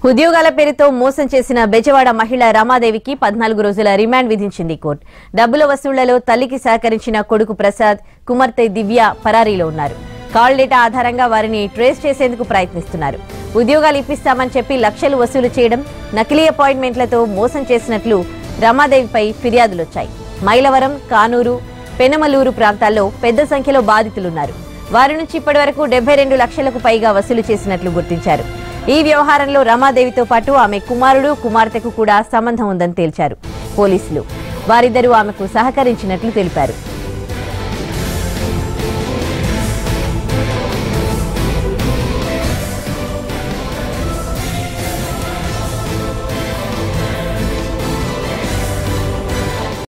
ఉద్యోగాల పేరుతో మోసం చేసిన బెజవాడ మహిళ రమాదేవికి పద్నాలుగు రోజుల రిమాండ్ విధించింది కోర్టు డబ్బుల వసూళ్లలో తల్లికి సహకరించిన కొడుకు ప్రసాద్ కుమార్తె దివ్య పరారీలో ఉన్నారు కాల్ డేటా ఆధారంగా వారిని ట్రేస్ చేసేందుకు ప్రయత్నిస్తున్నారు ఉద్యోగాలు ఇప్పిస్తామని చెప్పి లక్షలు వసూలు చేయడం నకిలీ అపాయింట్మెంట్లతో మోసం చేసినట్లు రమాదేవిపై ఫిర్యాదులొచ్చాయి మైలవరం కానూరు పెనమలూరు ప్రాంతాల్లో పెద్ద సంఖ్యలో బాధితులున్నారు వారి నుంచి ఇప్పటి వరకు డెబ్బై రెండు లక్షలకు పైగా వసూలు చేసినట్లు గుర్తించారు ఈ వ్యవహారంలో రమాదేవితో పాటు ఆమె కుమారుడు కుమార్తెకు కూడా సంబంధం ఉందని తేల్చారు పోలీసులు వారిద్దరూ ఆమెకు సహకరించినట్లు తెలిపారు